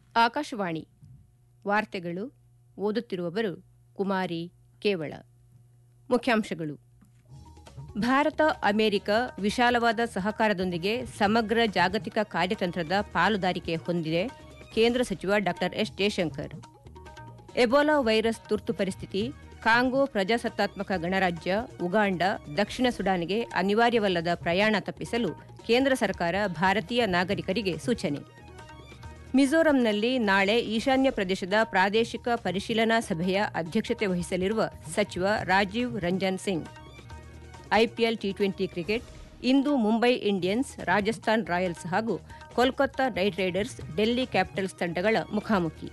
ಆಕಾಶವಾಣಿ ವಾರ್ತೆಗಳು ಓದುತ್ತಿರುವವರು ಕುಮಾರಿ ಕೇವಳ ಮುಖ್ಯಾಂಶಗಳು ಭಾರತ ಅಮೆರಿಕ ವಿಶಾಲವಾದ ಸಹಕಾರದೊಂದಿಗೆ ಸಮಗ್ರ ಜಾಗತಿಕ ಕಾರ್ಯತಂತ್ರದ ಪಾಲುದಾರಿಕೆ ಹೊಂದಿದೆ ಕೇಂದ್ರ ಸಚಿವ ಡಾ ಎಸ್ ಜಯಶಂಕರ್ ಎಬೋಲಾ ವೈರಸ್ ತುರ್ತು ಪರಿಸ್ಥಿತಿ ಕಾಂಗೋ ಪ್ರಜಾಸತ್ತಾತ್ಮಕ ಗಣರಾಜ್ಯ ಉಗಾಂಡ ದಕ್ಷಿಣ ಸುಡಾನ್ಗೆ ಅನಿವಾರ್ಯವಲ್ಲದ ಪ್ರಯಾಣ ತಪ್ಪಿಸಲು ಕೇಂದ್ರ ಸರ್ಕಾರ ಭಾರತೀಯ ನಾಗರಿಕರಿಗೆ ಸೂಚನೆ ಮಿಜೋರಂನಲ್ಲಿ ನಾಳೆ ಈಶಾನ್ಯ ಪ್ರದೇಶದ ಪ್ರಾದೇಶಿಕ ಪರಿಶೀಲನಾ ಸಭೆಯ ಅಧ್ಯಕ್ಷತೆ ವಹಿಸಲಿರುವ ಸಚಿವ Rajiv Ranjan Singh IPL T twenty cricket ಇಂದು ಮುಂಬೈ ಇಂಡಿಯನ್ಸ್ ರಾಜಸ್ಥಾನ್ ರಾಯಲ್ಸ್ ಹಾಗೂ Kolkata Knight Riders Delhi Capitals ತಂಡಗಳ ಮುಖಾಮುಖಿ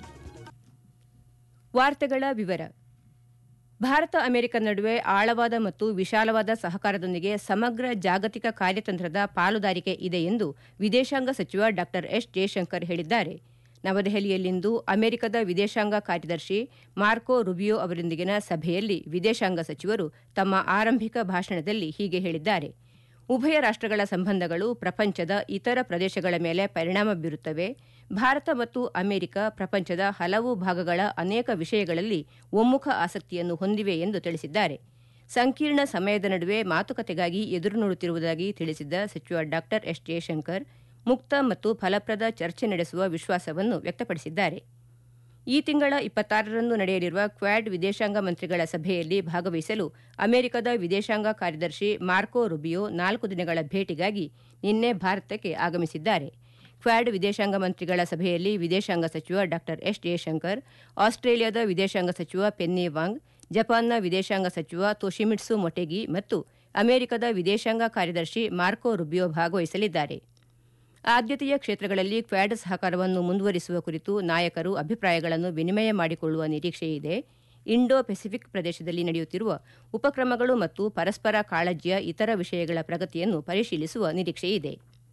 ವಾರ್ತೆಗಳ ವಿವರ ಭಾರತ ಅಮೆರಿಕ ನಡುವೆ ಆಳವಾದ ಮತ್ತು ವಿಶಾಲವಾದ ಸಹಕಾರದೊಂದಿಗೆ ಸಮಗ್ರ ಜಾಗತಿಕ ಕಾರ್ಯತಂತ್ರದ ಪಾಲುದಾರಿಕೆ ಇದೆ ಎಂದು ವಿದೇಶಾಂಗ ಸಚಿವ ಡಾ ಎಸ್ ಜಯಶಂಕರ್ ಹೇಳಿದ್ದಾರೆ ನವದೆಹಲಿಯಲ್ಲಿಂದು ಅಮೆರಿಕದ ವಿದೇಶಾಂಗ ಕಾರ್ಯದರ್ಶಿ ಮಾರ್ಕೋ ರುಬಿಯೋ ಅವರೊಂದಿಗಿನ ಸಭೆಯಲ್ಲಿ ವಿದೇಶಾಂಗ ಸಚಿವರು ತಮ್ಮ ಆರಂಭಿಕ ಭಾಷಣದಲ್ಲಿ ಹೀಗೆ ಹೇಳಿದ್ದಾರೆ ಉಭಯ ರಾಷ್ಟಗಳ ಸಂಬಂಧಗಳು ಪ್ರಪಂಚದ ಇತರ ಪ್ರದೇಶಗಳ ಮೇಲೆ ಪರಿಣಾಮ ಬೀರುತ್ತವೆ ಭಾರತ ಮತ್ತು ಅಮೆರಿಕ ಪ್ರಪಂಚದ ಹಲವು ಭಾಗಗಳ ಅನೇಕ ವಿಷಯಗಳಲ್ಲಿ ಒಮ್ಮುಖ ಆಸಕ್ತಿಯನ್ನು ಹೊಂದಿವೆ ಎಂದು ತಿಳಿಸಿದ್ದಾರೆ ಸಂಕೀರ್ಣ ಸಮಯದ ನಡುವೆ ಮಾತುಕತೆಗಾಗಿ ಎದುರು ನೋಡುತ್ತಿರುವುದಾಗಿ ತಿಳಿಸಿದ ಸಚಿವ ಡಾ ಎಸ್ ಜಯಶಂಕರ್ ಮುಕ್ತ ಮತ್ತು ಫಲಪ್ರದ ಚರ್ಚೆ ನಡೆಸುವ ವಿಶ್ವಾಸವನ್ನು ವ್ಯಕ್ತಪಡಿಸಿದ್ದಾರೆ ಈ ತಿಂಗಳ ಇಪ್ಪತ್ತಾರರಂದು ನಡೆಯಲಿರುವ ಕ್ವಾಡ್ ವಿದೇಶಾಂಗ ಮಂತ್ರಿಗಳ ಸಭೆಯಲ್ಲಿ ಭಾಗವಹಿಸಲು ಅಮೆರಿಕದ ವಿದೇಶಾಂಗ ಕಾರ್ಯದರ್ಶಿ ಮಾರ್ಕೋ ರುಬಿಯೋ ನಾಲ್ಕು ದಿನಗಳ ಭೇಟಿಗಾಗಿ ನಿನ್ನೆ ಭಾರತಕ್ಕೆ ಆಗಮಿಸಿದ್ದಾರೆ ಕ್ವಾಡ್ ವಿದೇಶಾಂಗ ಮಂತ್ರಿಗಳ ಸಭೆಯಲ್ಲಿ ವಿದೇಶಾಂಗ ಸಚಿವ ಡಾ ಎಸ್ ಜಯಶಂಕರ್ ಆಸ್ಟ್ರೇಲಿಯಾದ ವಿದೇಶಾಂಗ ಸಚಿವ ಪೆನ್ನಿ ವಾಂಗ್ ಜಪಾನ್ನ ವಿದೇಶಾಂಗ ಸಚಿವ ತೊಶಿಮಿಟ್ಸು ಮೊಟೆಗಿ ಮತ್ತು ಅಮೆರಿಕದ ವಿದೇಶಾಂಗ ಕಾರ್ಯದರ್ಶಿ ಮಾರ್ಕೋ ರುಬಿಯೋ ಭಾಗವಹಿಸಲಿದ್ದಾರೆ ಆದ್ಯತೆಯ ಕ್ಷೇತ್ರಗಳಲ್ಲಿ ಕ್ವಾಡ್ ಸಹಕಾರವನ್ನು ಮುಂದುವರಿಸುವ ಕುರಿತು ನಾಯಕರು ಅಭಿಪ್ರಾಯಗಳನ್ನು ವಿನಿಮಯ ಮಾಡಿಕೊಳ್ಳುವ ನಿರೀಕ್ಷೆಯಿದೆ ಇಂಡೋ ಪೆಸಿಫಿಕ್ ಪ್ರದೇಶದಲ್ಲಿ ನಡೆಯುತ್ತಿರುವ ಉಪಕ್ರಮಗಳು ಮತ್ತು ಪರಸ್ಪರ ಕಾಳಜಿಯ ಇತರ ವಿಷಯಗಳ ಪ್ರಗತಿಯನ್ನು ಪರಿಶೀಲಿಸುವ ನಿರೀಕ್ಷೆಯಿದೆ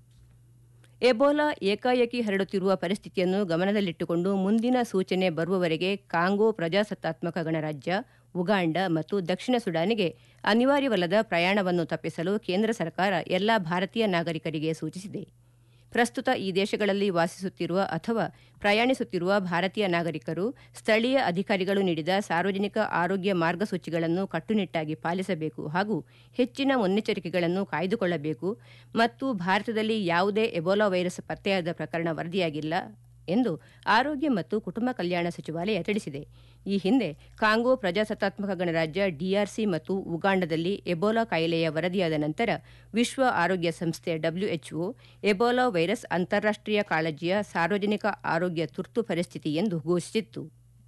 ಎಬೋಲಾ ಏಕಾಏಕಿ ಹರಡುತ್ತಿರುವ ಪರಿಸ್ಥಿತಿಯನ್ನು ಗಮನದಲ್ಲಿಟ್ಟುಕೊಂಡು ಮುಂದಿನ ಸೂಚನೆ ಬರುವವರೆಗೆ ಕಾಂಗೋ ಪ್ರಜಾಸತ್ತಾತ್ಮಕ ಗಣರಾಜ್ಯ ಉಗಾಂಡ ಮತ್ತು ದಕ್ಷಿಣ ಸುಡಾನಿಗೆ ಅನಿವಾರ್ಯವಲ್ಲದ ಪ್ರಯಾಣವನ್ನು ತಪ್ಪಿಸಲು ಕೇಂದ್ರ ಸರ್ಕಾರ ಎಲ್ಲಾ ಭಾರತೀಯ ನಾಗರಿಕರಿಗೆ ಸೂಚಿಸಿದೆ ಪ್ರಸ್ತುತ ಈ ದೇಶಗಳಲ್ಲಿ ವಾಸಿಸುತ್ತಿರುವ ಅಥವಾ ಪ್ರಯಾಣಿಸುತ್ತಿರುವ ಭಾರತೀಯ ನಾಗರಿಕರು ಸ್ಥಳೀಯ ಅಧಿಕಾರಿಗಳು ನೀಡಿದ ಸಾರ್ವಜನಿಕ ಆರೋಗ್ಯ ಮಾರ್ಗಸೂಚಿಗಳನ್ನು ಕಟ್ಟುನಿಟ್ಟಾಗಿ ಪಾಲಿಸಬೇಕು ಹಾಗೂ ಹೆಚ್ಚಿನ ಮುನ್ನೆಚ್ಚರಿಕೆಗಳನ್ನು ಕಾಯ್ದುಕೊಳ್ಳಬೇಕು ಮತ್ತು ಭಾರತದಲ್ಲಿ ಯಾವುದೇ ಎಬೋಲಾ ವೈರಸ್ ಪತ್ತೆಯಾದ ಪ್ರಕರಣ ವರದಿಯಾಗಿಲ್ಲ ಎಂದು ಆರೋಗ್ಯ ಮತ್ತು ಕುಟುಂಬ ಕಲ್ಯಾಣ ಸಚಿವಾಲಯ ತಿಳಿಸಿದೆ ಈ ಹಿಂದೆ ಕಾಂಗೋ ಪ್ರಜಾಸತ್ತಾತ್ಮಕ ಗಣರಾಜ್ಯ ಡಿಆರ್ಸಿ ಮತ್ತು ಉಗಾಂಡದಲ್ಲಿ ಎಬೋಲಾ ಕಾಯಿಲೆಯ ವರದಿಯಾದ ನಂತರ ವಿಶ್ವ ಆರೋಗ್ಯ ಸಂಸ್ಥೆ ಡಬ್ಲ್ಯೂಎಚ್ಒ ಎಬೋಲಾ ವೈರಸ್ ಅಂತಾರಾಷ್ಟೀಯ ಕಾಳಜಿಯ ಸಾರ್ವಜನಿಕ ಆರೋಗ್ಯ ತುರ್ತು ಪರಿಸ್ಥಿತಿ ಎಂದು ಘೋಷಿಸಿತ್ತು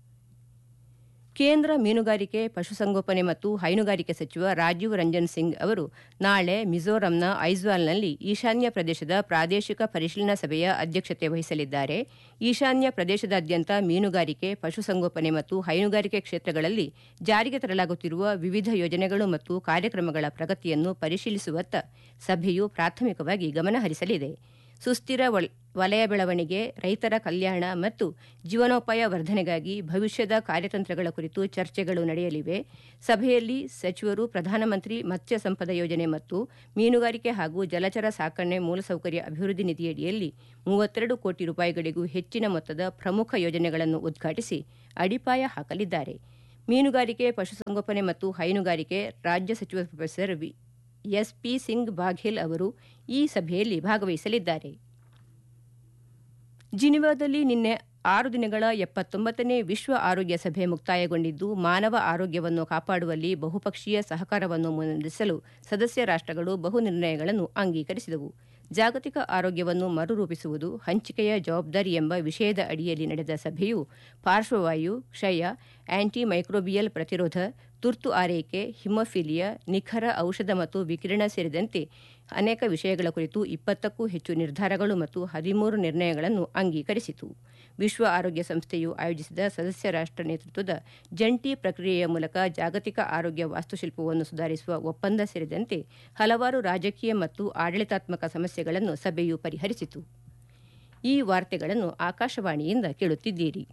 ಕೇಂದ್ರ ಮೀನುಗಾರಿಕೆ ಪಶುಸಂಗೋಪನೆ ಮತ್ತು ಹೈನುಗಾರಿಕೆ ಸಚಿವ ರಾಜೀವ್ ರಂಜನ್ ಸಿಂಗ್ ಅವರು ನಾಳೆ ಮಿಜೋರಂನ ಐಜ್ವಾಲ್ನಲ್ಲಿ ಈಶಾನ್ಯ ಪ್ರದೇಶದ ಪ್ರಾದೇಶಿಕ ಪರಿಶೀಲನಾ ಸಭೆಯ ಅಧ್ಯಕ್ಷತೆ ವಹಿಸಲಿದ್ದಾರೆ ಈಶಾನ್ಯ ಪ್ರದೇಶದಾದ್ಯಂತ ಮೀನುಗಾರಿಕೆ ಪಶುಸಂಗೋಪನೆ ಮತ್ತು ಹೈನುಗಾರಿಕೆ ಕ್ಷೇತ್ರಗಳಲ್ಲಿ ಜಾರಿಗೆ ತರಲಾಗುತ್ತಿರುವ ವಿವಿಧ ಯೋಜನೆಗಳು ಮತ್ತು ಕಾರ್ಯಕ್ರಮಗಳ ಪ್ರಗತಿಯನ್ನು ಪರಿಶೀಲಿಸುವತ್ತ ಸಭೆಯು ಪ್ರಾಥಮಿಕವಾಗಿ ಗಮನಹರಿಸಲಿದೆ ಸುಸ್ಥಿರ ವಲಯ ಬೆಳವಣಿಗೆ ರೈತರ ಕಲ್ಯಾಣ ಮತ್ತು ಜೀವನೋಪಾಯ ವರ್ಧನೆಗಾಗಿ ಭವಿಷ್ಯದ ಕಾರ್ಯತಂತ್ರಗಳ ಕುರಿತು ಚರ್ಚೆಗಳು ನಡೆಯಲಿವೆ ಸಭೆಯಲ್ಲಿ ಸಚಿವರು ಪ್ರಧಾನಮಂತ್ರಿ ಮತ್ಸ್ಯ ಸಂಪದ ಯೋಜನೆ ಮತ್ತು ಮೀನುಗಾರಿಕೆ ಹಾಗೂ ಜಲಚರ ಸಾಕಣೆ ಮೂಲಸೌಕರ್ಯ ಅಭಿವೃದ್ಧಿ ನಿಧಿಯಡಿಯಲ್ಲಿ ಮೂವತ್ತೆರಡು ಕೋಟಿ ರೂಪಾಯಿಗಳಿಗೂ ಹೆಚ್ಚಿನ ಮೊತ್ತದ ಪ್ರಮುಖ ಯೋಜನೆಗಳನ್ನು ಉದ್ಘಾಟಿಸಿ ಅಡಿಪಾಯ ಹಾಕಲಿದ್ದಾರೆ ಮೀನುಗಾರಿಕೆ ಪಶುಸಂಗೋಪನೆ ಮತ್ತು ಹೈನುಗಾರಿಕೆ ರಾಜ್ಯ ಸಚಿವ ಪ್ರೊಫೆಸರ್ ಎಸ್ಪಿ ಸಿಂಗ್ ಬಾಘೇಲ್ ಅವರು ಈ ಸಭೆಯಲ್ಲಿ ಭಾಗವಹಿಸಲಿದ್ದಾರೆ ಜಿನಿವಾದಲ್ಲಿ ನಿನ್ನೆ ಆರು ದಿನಗಳ ಎಪ್ಪತ್ತೊಂಬತ್ತನೇ ವಿಶ್ವ ಆರೋಗ್ಯ ಸಭೆ ಮುಕ್ತಾಯಗೊಂಡಿದ್ದು ಮಾನವ ಆರೋಗ್ಯವನ್ನು ಕಾಪಾಡುವಲ್ಲಿ ಬಹುಪಕ್ಷೀಯ ಸಹಕಾರವನ್ನು ಮುನ್ನಡೆಸಲು ಸದಸ್ಯ ರಾಷ್ಟಗಳು ಬಹು ನಿರ್ಣಯಗಳನ್ನು ಅಂಗೀಕರಿಸಿದವು ಜಾಗತಿಕ ಆರೋಗ್ಯವನ್ನು ಮರುರೂಪಿಸುವುದು ಹಂಚಿಕೆಯ ಜವಾಬ್ದಾರಿ ಎಂಬ ವಿಷಯದ ಅಡಿಯಲ್ಲಿ ನಡೆದ ಸಭೆಯು ಪಾರ್ಶ್ವವಾಯು ಕ್ಷಯ ಆಂಟಿ ಮೈಕ್ರೋಬಿಯಲ್ ಪ್ರತಿರೋಧ ತುರ್ತು ಆರೈಕೆ ಹಿಮೋಫಿಲಿಯಾ ನಿಖರ ಔಷಧ ಮತ್ತು ವಿಕಿರಣ ಸೇರಿದಂತೆ ಅನೇಕ ವಿಷಯಗಳ ಕುರಿತು ಇಪ್ಪತ್ತಕ್ಕೂ ಹೆಚ್ಚು ನಿರ್ಧಾರಗಳು ಮತ್ತು ಹದಿಮೂರು ನಿರ್ಣಯಗಳನ್ನು ಅಂಗೀಕರಿಸಿತು ವಿಶ್ವ ಆರೋಗ್ಯ ಸಂಸ್ಥೆಯು ಆಯೋಜಿಸಿದ ಸದಸ್ಯ ರಾಷ್ಟ ನೇತೃತ್ವದ ಜಂಟಿ ಪ್ರಕ್ರಿಯೆಯ ಮೂಲಕ ಜಾಗತಿಕ ಆರೋಗ್ಯ ವಾಸ್ತುಶಿಲ್ಪವನ್ನು ಸುಧಾರಿಸುವ ಒಪ್ಪಂದ ಸೇರಿದಂತೆ ಹಲವಾರು ರಾಜಕೀಯ ಮತ್ತು ಆಡಳಿತಾತ್ಮಕ ಸಮಸ್ಯೆಗಳನ್ನು ಸಭೆಯು ಪರಿಹರಿಸಿತು ಈ ವಾರ್ತೆಗಳನ್ನು ಆಕಾಶವಾಣಿಯಿಂದ ಕೇಳುತ್ತಿದ್ದೀರಿ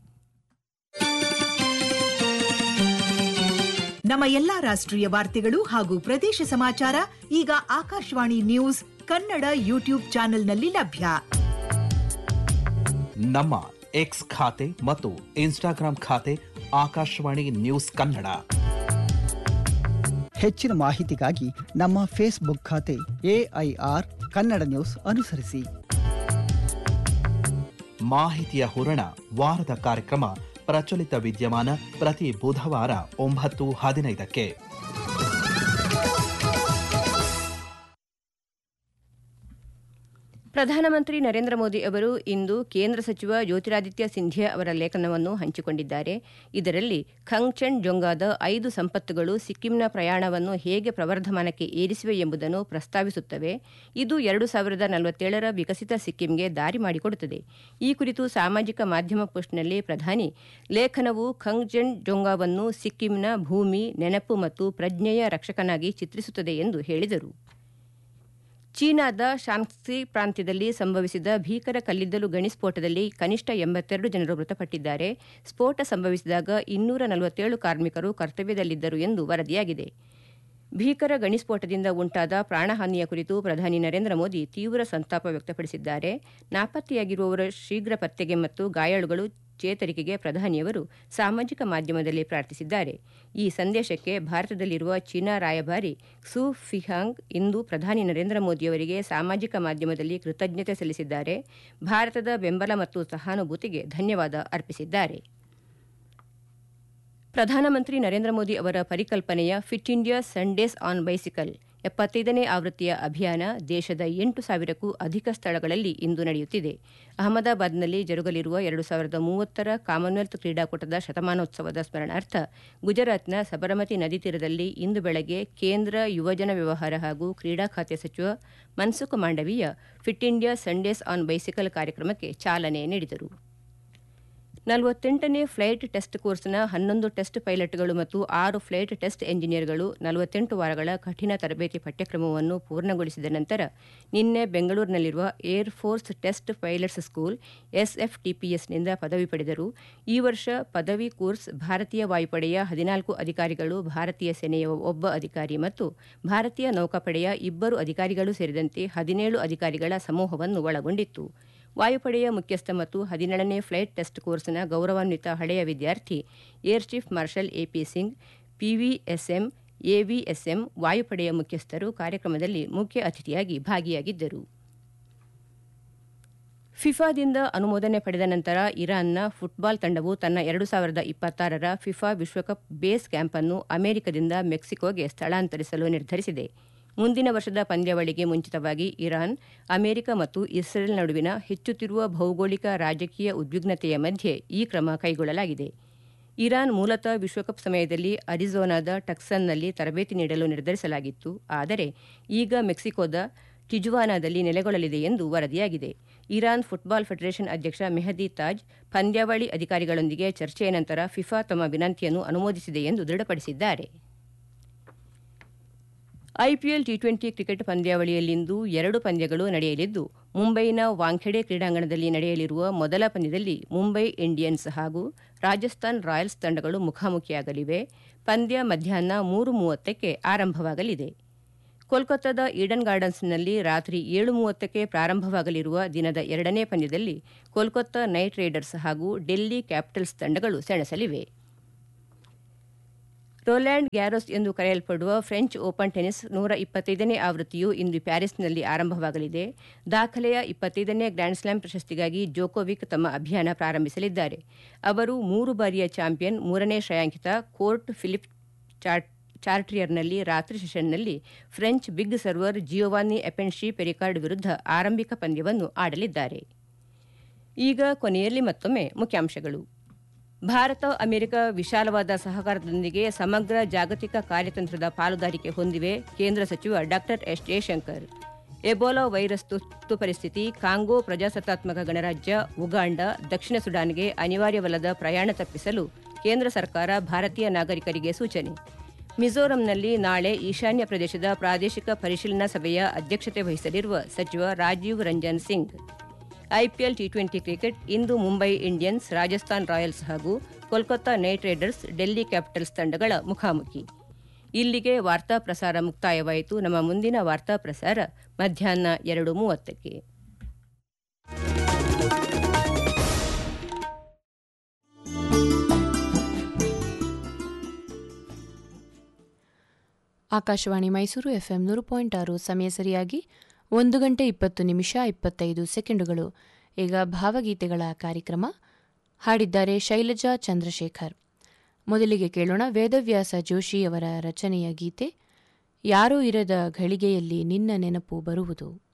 ನಮ್ಮ ಎಲ್ಲಾ ರಾಷ್ಟ್ರೀಯ ವಾರ್ತೆಗಳು ಹಾಗೂ ಪ್ರದೇಶ ಸಮಾಚಾರ ಈಗ ಆಕಾಶವಾಣಿ ನ್ಯೂಸ್ ಕನ್ನಡ ಯೂಟ್ಯೂಬ್ ಚಾನೆಲ್ನಲ್ಲಿ ಲಭ್ಯ ನಮ್ಮ ಎಕ್ಸ್ ಖಾತೆ ಮತ್ತು ಇನ್ಸ್ಟಾಗ್ರಾಂ ಖಾತೆ ಆಕಾಶವಾಣಿ ನ್ಯೂಸ್ ಕನ್ನಡ ಹೆಚ್ಚಿನ ಮಾಹಿತಿಗಾಗಿ ನಮ್ಮ ಫೇಸ್ಬುಕ್ ಖಾತೆ ಎಐಆರ್ ಕನ್ನಡ ನ್ಯೂಸ್ ಅನುಸರಿಸಿ ಮಾಹಿತಿಯ ಹೂರಣ ವಾರದ ಕಾರ್ಯಕ್ರಮ ಪ್ರಚಲಿತ ವಿದ್ಯಮಾನ ಪ್ರತಿ ಬುಧವಾರ ಒಂಬತ್ತು ಹದಿನೈದಕ್ಕೆ ಪ್ರಧಾನಮಂತ್ರಿ ನರೇಂದ್ರ ಮೋದಿ ಅವರು ಇಂದು ಕೇಂದ್ರ ಸಚಿವ ಜ್ಯೋತಿರಾದಿತ್ಯ ಸಿಂಧ್ಯಾ ಅವರ ಲೇಖನವನ್ನು ಹಂಚಿಕೊಂಡಿದ್ದಾರೆ ಇದರಲ್ಲಿ ಖಂಗ್ಚೆನ್ ಜೊಂಗಾದ ಐದು ಸಂಪತ್ತುಗಳು ಸಿಕ್ಕಿಂನ ಪ್ರಯಾಣವನ್ನು ಹೇಗೆ ಪ್ರವರ್ಧಮಾನಕ್ಕೆ ಏರಿಸಿವೆ ಎಂಬುದನ್ನು ಪ್ರಸ್ತಾವಿಸುತ್ತವೆ ಇದು ಎರಡು ಸಾವಿರದ ನಲವತ್ತೇಳರ ವಿಕಸಿತ ಸಿಕ್ಕಿಂಗೆ ದಾರಿ ಮಾಡಿಕೊಡುತ್ತದೆ ಈ ಕುರಿತು ಸಾಮಾಜಿಕ ಮಾಧ್ಯಮ ಪೋಸ್ಟ್ನಲ್ಲಿ ಪ್ರಧಾನಿ ಲೇಖನವು ಖಂಗ್ಚೆನ್ ಜೊಂಗಾವನ್ನು ಸಿಕ್ಕಿಂನ ಭೂಮಿ ನೆನಪು ಮತ್ತು ಪ್ರಜ್ಞೆಯ ರಕ್ಷಕನಾಗಿ ಚಿತ್ರಿಸುತ್ತದೆ ಎಂದು ಹೇಳಿದರು ಚೀನಾದ ಶಾನ್ಕ್ಸಿ ಪ್ರಾಂತ್ಯದಲ್ಲಿ ಸಂಭವಿಸಿದ ಭೀಕರ ಕಲ್ಲಿದ್ದಲು ಗಣಿ ಸ್ಫೋಟದಲ್ಲಿ ಕನಿಷ್ಠ ಎಂಬತ್ತೆರಡು ಜನರು ಮೃತಪಟ್ಟಿದ್ದಾರೆ ಸ್ಫೋಟ ಸಂಭವಿಸಿದಾಗ ಇನ್ನೂರ ನಲವತ್ತೇಳು ಕಾರ್ಮಿಕರು ಕರ್ತವ್ಯದಲ್ಲಿದ್ದರು ಎಂದು ವರದಿಯಾಗಿದೆ ಭೀಕರ ಗಣಿ ಸ್ಫೋಟದಿಂದ ಉಂಟಾದ ಪ್ರಾಣಹಾನಿಯ ಕುರಿತು ಪ್ರಧಾನಿ ನರೇಂದ್ರ ಮೋದಿ ತೀವ್ರ ಸಂತಾಪ ವ್ಯಕ್ತಪಡಿಸಿದ್ದಾರೆ ನಾಪತ್ತೆಯಾಗಿರುವವರ ಶೀಘ್ರ ಪತ್ತೆಗೆ ಮತ್ತು ಗಾಯಾಳುಗಳು ಚೇತರಿಕೆಗೆ ಪ್ರಧಾನಿಯವರು ಸಾಮಾಜಿಕ ಮಾಧ್ಯಮದಲ್ಲಿ ಪ್ರಾರ್ಥಿಸಿದ್ದಾರೆ ಈ ಸಂದೇಶಕ್ಕೆ ಭಾರತದಲ್ಲಿರುವ ಚೀನಾ ರಾಯಭಾರಿ ಕ್ಸು ಫಿಹಾಂಗ್ ಇಂದು ಪ್ರಧಾನಿ ನರೇಂದ್ರ ಮೋದಿಯವರಿಗೆ ಸಾಮಾಜಿಕ ಮಾಧ್ಯಮದಲ್ಲಿ ಕೃತಜ್ಞತೆ ಸಲ್ಲಿಸಿದ್ದಾರೆ ಭಾರತದ ಬೆಂಬಲ ಮತ್ತು ಸಹಾನುಭೂತಿಗೆ ಧನ್ಯವಾದ ಅರ್ಪಿಸಿದ್ದಾರೆ ಪ್ರಧಾನಮಂತ್ರಿ ನರೇಂದ್ರ ಮೋದಿ ಅವರ ಪರಿಕಲ್ಪನೆಯ fit India Sundays on bicycle ಎಪ್ಪತ್ತೈದನೇ ಆವೃತ್ತಿಯ ಅಭಿಯಾನ ದೇಶದ ಎಂಟು ಸಾವಿರಕ್ಕೂ ಅಧಿಕ ಸ್ಥಳಗಳಲ್ಲಿ ಇಂದು ನಡೆಯುತ್ತಿದೆ ಅಹಮದಾಬಾದ್ನಲ್ಲಿ ಜರುಗಲಿರುವ ಎರಡು ಸಾವಿರದ ಮೂವತ್ತರ ಕಾಮನ್ವೆಲ್ತ್ ಕ್ರೀಡಾಕೂಟದ ಶತಮಾನೋತ್ಸವದ ಸ್ಮರಣಾರ್ಥ ಗುಜರಾತ್ನ ಸಬರಮತಿ ನದಿ ತೀರದಲ್ಲಿ ಇಂದು ಬೆಳಗ್ಗೆ ಕೇಂದ್ರ ಯುವಜನ ವ್ಯವಹಾರ ಹಾಗೂ ಕ್ರೀಡಾ ಖಾತೆ ಸಚಿವ Mansukh Mandaviya fit India Sundays on bicycle ಕಾರ್ಯಕ್ರಮಕ್ಕೆ ಚಾಲನೆ ನೀಡಿದರು ನಲವತ್ತೆಂಟನೇ ಫ್ಲೈಟ್ ಟೆಸ್ಟ್ ಕೋರ್ಸ್ನ ಹನ್ನೊಂದು ಟೆಸ್ಟ್ ಪೈಲಟ್ಗಳು ಮತ್ತು ಆರು ಫ್ಲೈಟ್ ಟೆಸ್ಟ್ ಎಂಜಿನಿಯರ್ಗಳು ನಲವತ್ತೆಂಟು ವಾರಗಳ ಕಠಿಣ ತರಬೇತಿ ಪಠ್ಯಕ್ರಮವನ್ನು ಪೂರ್ಣಗೊಳಿಸಿದ ನಂತರ ನಿನ್ನೆ ಬೆಂಗಳೂರಿನಲ್ಲಿರುವ air force test pilots school ಎಸ್ಎಫ್ಟಿಪಿಎಸ್ನಿಂದ ಪದವಿ ಪಡೆದರು ಈ ವರ್ಷ ಪದವಿ ಕೋರ್ಸ್ ಭಾರತೀಯ ವಾಯುಪಡೆಯ ಹದಿನಾಲ್ಕು ಅಧಿಕಾರಿಗಳು ಭಾರತೀಯ ಸೇನೆಯ ಒಬ್ಬ ಅಧಿಕಾರಿ ಮತ್ತು ಭಾರತೀಯ ನೌಕಾಪಡೆಯ ಇಬ್ಬರು ಅಧಿಕಾರಿಗಳು ಸೇರಿದಂತೆ ಹದಿನೇಳು ಅಧಿಕಾರಿಗಳ ಸಮೂಹವನ್ನು ಒಳಗೊಂಡಿತ್ತು ವಾಯುಪಡೆಯ ಮುಖ್ಯಸ್ಥ ಮತ್ತು ಹದಿನೇಳನೇ ಫ್ಲೈಟ್ ಟೆಸ್ಟ್ ಕೋರ್ಸ್ನ ಗೌರವಾನ್ವಿತ ಹಳೆಯ ವಿದ್ಯಾರ್ಥಿ air chief marshal AP Singh PVSM AVSM ವಾಯುಪಡೆಯ ಮುಖ್ಯಸ್ಥರು ಕಾರ್ಯಕ್ರಮದಲ್ಲಿ ಮುಖ್ಯ ಅತಿಥಿಯಾಗಿ ಭಾಗಿಯಾಗಿದ್ದರು ಫಿಫಾದಿಂದ ಅನುಮೋದನೆ ಪಡೆದ ನಂತರ ಇರಾನ್ನ ಫುಟ್ಬಾಲ್ ತಂಡವು ತನ್ನ ಎರಡು ಸಾವಿರದ ಇಪ್ಪತ್ತಾರರ ಫಿಫಾ ವಿಶ್ವಕಪ್ ಬೇಸ್ ಕ್ಯಾಂಪ್ ಅನ್ನು ಅಮೆರಿಕದಿಂದ ಮೆಕ್ಸಿಕೋಗೆ ಸ್ಥಳಾಂತರಿಸಲು ನಿರ್ಧರಿಸಿದೆ ಮುಂದಿನ ವರ್ಷದ ಪಂದ್ಯಾವಳಿಗೆ ಮುಂಚಿತವಾಗಿ ಇರಾನ್ ಅಮೆರಿಕ ಮತ್ತು ಇಸ್ರೇಲ್ ನಡುವಿನ ಹೆಚ್ಚುತ್ತಿರುವ ಭೌಗೋಳಿಕ ರಾಜಕೀಯ ಉದ್ವಿಗ್ನತೆಯ ಮಧ್ಯೆ ಈ ಕ್ರಮ ಕೈಗೊಳ್ಳಲಾಗಿದೆ ಇರಾನ್ ಮೂಲತಃ ವಿಶ್ವಕಪ್ ಸಮಯದಲ್ಲಿ ಅರಿಜೋನಾದ ಟಕ್ಸನ್ನಲ್ಲಿ ತರಬೇತಿ ನೀಡಲು ನಿರ್ಧರಿಸಲಾಗಿತ್ತು ಆದರೆ ಈಗ ಮೆಕ್ಸಿಕೋದ ಟಿಜುವಾನಾದಲ್ಲಿ ನೆಲೆಗೊಳ್ಳಲಿದೆ ಎಂದು ವರದಿಯಾಗಿದೆ ಇರಾನ್ ಫುಟ್ಬಾಲ್ ಫೆಡರೇಷನ್ ಅಧ್ಯಕ್ಷ ಮೆಹದಿ ತಾಜ್ ಪಂದ್ಯಾವಳಿ ಅಧಿಕಾರಿಗಳೊಂದಿಗೆ ಚರ್ಚೆಯ ನಂತರ ಫಿಫಾ ತಮ್ಮ ವಿನಂತಿಯನ್ನು ಅನುಮೋದಿಸಿದೆ ಎಂದು ದೃಢಪಡಿಸಿದ್ದಾರೆ ಐಪಿಎಲ್ ಟಿ ಟ್ವೆಂಟಿ ಕ್ರಿಕೆಟ್ ಪಂದ್ಯಾವಳಿಯಲ್ಲಿಂದು ಎರಡು ಪಂದ್ಯಗಳು ನಡೆಯಲಿದ್ದು ಮುಂಬೈನ ವಾಂಖೆಡೆ ಕ್ರೀಡಾಂಗಣದಲ್ಲಿ ನಡೆಯಲಿರುವ ಮೊದಲ ಪಂದ್ಯದಲ್ಲಿ ಮುಂಬೈ ಇಂಡಿಯನ್ಸ್ ಹಾಗೂ ರಾಜಸ್ಥಾನ್ ರಾಯಲ್ಸ್ ತಂಡಗಳು ಮುಖಾಮುಖಿಯಾಗಲಿವೆ ಪಂದ್ಯ ಮಧ್ಯಾಹ್ನ ಮೂರು ಮೂವತ್ತಕ್ಕೆ ಆರಂಭವಾಗಲಿದೆ ಕೋಲ್ಕತ್ತಾದ ಈಡನ್ ಗಾರ್ಡನ್ಸ್ನಲ್ಲಿ ರಾತ್ರಿ ಏಳು ಮೂವತ್ತಕ್ಕೆ ಪ್ರಾರಂಭವಾಗಲಿರುವ ದಿನದ ಎರಡನೇ ಪಂದ್ಯದಲ್ಲಿ ಕೋಲ್ಕತ್ತಾ ನೈಟ್ ರೈಡರ್ಸ್ ಹಾಗೂ ಡೆಲ್ಲಿ ಕ್ಯಾಪಿಟಲ್ಸ್ ತಂಡಗಳು ಸೆಣಸಲಿವೆ ರೋಲ್ಯಾಂಡ್ ಗ್ಯಾರೋಸ್ ಎಂದು ಕರೆಯಲ್ಪಡುವ ಫ್ರೆಂಚ್ ಓಪನ್ ಟೆನಿಸ್ ನೂರ ಇಪ್ಪತ್ತೈದನೇ ಆವೃತ್ತಿಯು ಇಂದು ಪ್ಯಾರಿಸ್ನಲ್ಲಿ ಆರಂಭವಾಗಲಿದೆ ದಾಖಲೆಯ ಇಪ್ಪತ್ತೈದನೇ ಗ್ರ್ಯಾಂಡ್ ಸ್ಲಾಮ್ ಪ್ರಶಸ್ತಿಗಾಗಿ ಜೋಕೋವಿಕ್ ತಮ್ಮ ಅಭಿಯಾನ ಪ್ರಾರಂಭಿಸಲಿದ್ದಾರೆ ಅವರು ಮೂರು ಬಾರಿಯ ಚಾಂಪಿಯನ್ ಮೂರನೇ ಶ್ರೇಯಾಂಕಿತ ಕೋರ್ಟ್ ಫಿಲಿಪ್ ಚಾರ್ಟ್ ಚಾರ್ಟ್ರಿಯರ್ನಲ್ಲಿ ರಾತ್ರಿ ಸೆಷನ್ನಲ್ಲಿ French big server Giovanni Mpetshi Perricard ವಿರುದ್ಧ ಆರಂಭಿಕ ಪಂದ್ಯವನ್ನು ಆಡಲಿದ್ದಾರೆ ಈಗ ಕೊನೆಯಲ್ಲಿ ಮತ್ತೊಮ್ಮೆ ಮುಖ್ಯಾಂಶಗಳು ಭಾರತ ಅಮೆರಿಕ ವಿಶಾಲವಾದ ಸಹಕಾರದೊಂದಿಗೆ ಸಮಗ್ರ ಜಾಗತಿಕ ಕಾರ್ಯತಂತ್ರದ ಪಾಲುದಾರಿಕೆ ಹೊಂದಿವೆ ಕೇಂದ್ರ ಸಚಿವ ಡಾ ಎಸ್ ಜಯಶಂಕರ್ ಎಬೋಲಾ ವೈರಸ್ ತುರ್ತು ಪರಿಸ್ಥಿತಿ ಕಾಂಗೋ ಪ್ರಜಾಸತ್ತಾತ್ಮಕ ಗಣರಾಜ್ಯ ಉಗಾಂಡ ದಕ್ಷಿಣ ಸುಡಾನ್ಗೆ ಅನಿವಾರ್ಯವಲ್ಲದ ಪ್ರಯಾಣ ತಪ್ಪಿಸಲು ಕೇಂದ್ರ ಸರ್ಕಾರ ಭಾರತೀಯ ನಾಗರಿಕರಿಗೆ ಸೂಚನೆ ಮಿಜೋರಂನಲ್ಲಿ ನಾಳೆ ಈಶಾನ್ಯ ಪ್ರದೇಶದ ಪ್ರಾದೇಶಿಕ ಪರಿಶೀಲನಾ ಸಭೆಯ ಅಧ್ಯಕ್ಷತೆ ವಹಿಸಲಿರುವ ಸಚಿವ Rajiv Ranjan Singh IPL T twenty cricket ಇಂದು ಮುಂಬೈ ಇಂಡಿಯನ್ಸ್ ರಾಜಸ್ಥಾನ್ ರಾಯಲ್ಸ್ ಹಾಗೂ Kolkata Knight Riders Delhi Capitals ತಂಡಗಳ ಮುಖಾಮುಖಿ ಇಲ್ಲಿಗೆ ವಾರ್ತಾ ಪ್ರಸಾರ ಮುಕ್ತಾಯವಾಯಿತು ನಮ್ಮ ಮುಂದಿನ ವಾರ್ತಾ ಪ್ರಸಾರ ಮಧ್ಯಾಹ್ನ ಎರಡು ಮೂವತ್ತಕ್ಕೆ ಆಕಾಶವಾಣಿ ಮೈಸೂರು ಎಫ್ಎಂ ನೂರು ಪಾಯಿಂಟ್ ಆರು ಸಮಯ ಸರಿಯಾಗಿ ಒಂದು ಗಂಟೆ ಇಪ್ಪತ್ತು ನಿಮಿಷ ಇಪ್ಪತ್ತೈದು ಸೆಕೆಂಡುಗಳು ಈಗ ಭಾವಗೀತೆಗಳ ಕಾರ್ಯಕ್ರಮ ಹಾಡಿದ್ದಾರೆ ಶೈಲಜಾ ಚಂದ್ರಶೇಖರ್ ಮೊದಲಿಗೆ ಕೇಳೋಣ ವೇದವ್ಯಾಸ ಜೋಶಿಯವರ ರಚನೆಯ ಗೀತೆ ಯಾರೂ ಇರದ ಘಳಿಗೆಯಲ್ಲಿ ನಿನ್ನ ನೆನಪು ಬರುವುದು